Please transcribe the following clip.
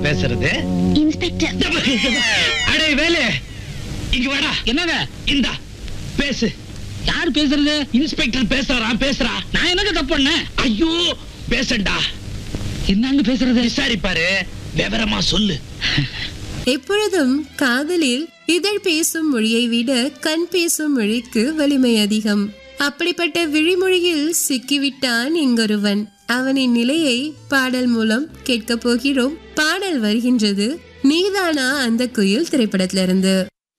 பேசுறது இன்ஸ்பெக்டர் அடே வேலு இங்க வாடா என்னங்க இந்தா பேசு யார் பேசுறது இன்ஸ்பெக்டர் பேசுறான் பேசுறா நான் என்னங்க தப்பு பண்ணேன் ஐயோ பேசண்டா என்னங்க பேசுறது விசாரிப்பாரு விவரமா சொல்லு எப்பொழுதும் காதலில் இதழ் பேசும் மொழியை விட கண் பேசும் மொழிக்கு வலிமை அதிகம் அப்படிப்பட்ட விழிமொழியில் சிக்கிவிட்டான் இங்கொருவன் அவனின் நிலையை பாடல் மூலம் கேட்க போகிறோம் பாடல் வருகின்றது நீதானா அந்த குயில் திரைப்படத்திலிருந்து